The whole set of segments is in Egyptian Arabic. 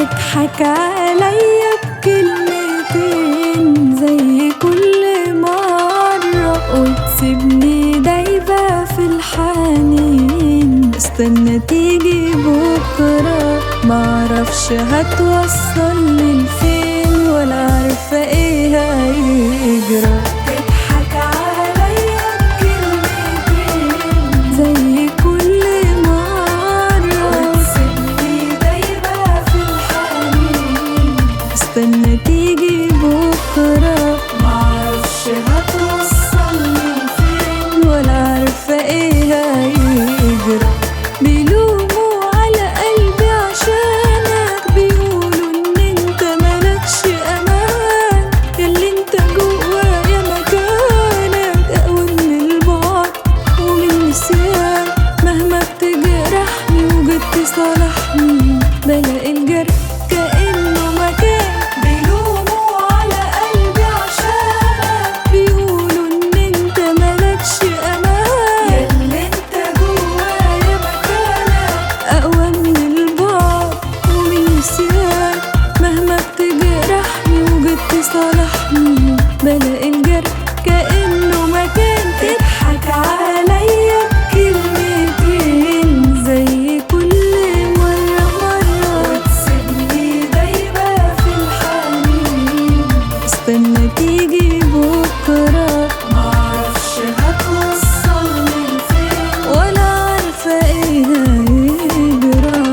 تضحك عليا بكلمتين زي كل مرة وتسيبني دايبة في الحنين استنى تيجي بكرة معرفش هتوصلني لفين ولا عارفة ايه هيجرى تضحك عليا بكلمتين زي كل مرة وتسيبني دايبة في الحنين استنى تيجي بكرة معرفش هتوصلني لفين ولا عارفة ايه هيجرى بيلوموا على قلبي عشانك بيقولوا ان انت ملكش امان ياللي انت جوايا مكانك اقوى من البعد ومن النسيان مهما بتجرحني وجيت تصالحني بلاقي الجرح كأنه مكان بيلوموا على قلبي عشانك بيقولوا ان انت ملكش امان ياللي انت جوايا مكانك اقوى من البعد ومن النسيان مهما بتجرحني وجيت تصالحني بلاقي الجرح كأنه مكان تضحك عليا بكلمتين زي كل مرة مرة وتسيبني دايبة في الحنين استنى تيجي بكرة معرفش هتوصلني لفين ولا عارفة ايه هيجرى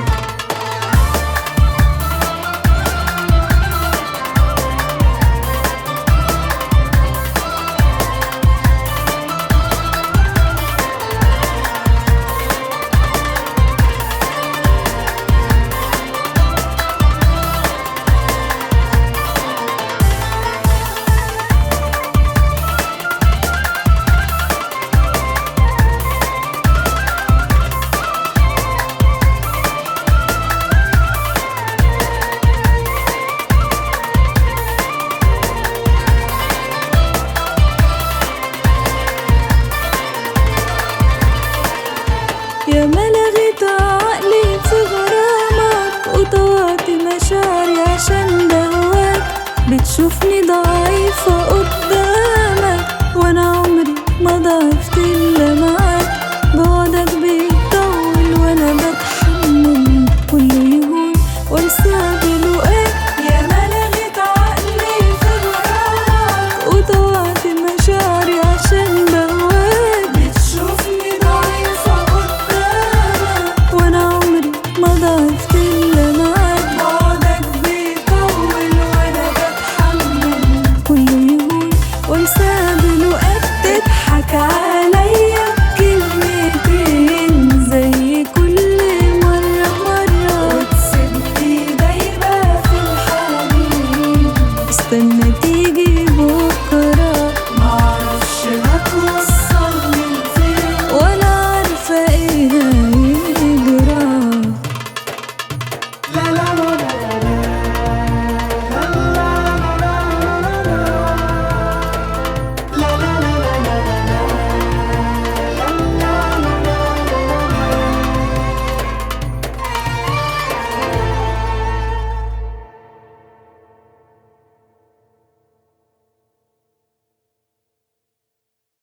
يا ما لغيت عقلي في غرامك وطوعت مشاعري عشان بهواك بتشوفني ضعيفة قدامك وانا عمري ما ضعفت الا معاك بعدك بيطول وانا بتحمل كله يهون وانسى بالوقت يا ما لغيت عقلي في غرامك وطوعت مشاعري عشان بهواك بتشوفني ضعيفة قدامك وانا عمري ما ضعفت الا معاك بعدك بيطول وانا بتحمل كله يهون وانسى بالوقت تضحك عليا بكلمتين زي كل مرة مرة وتسيبني دايبة في الحنين استنى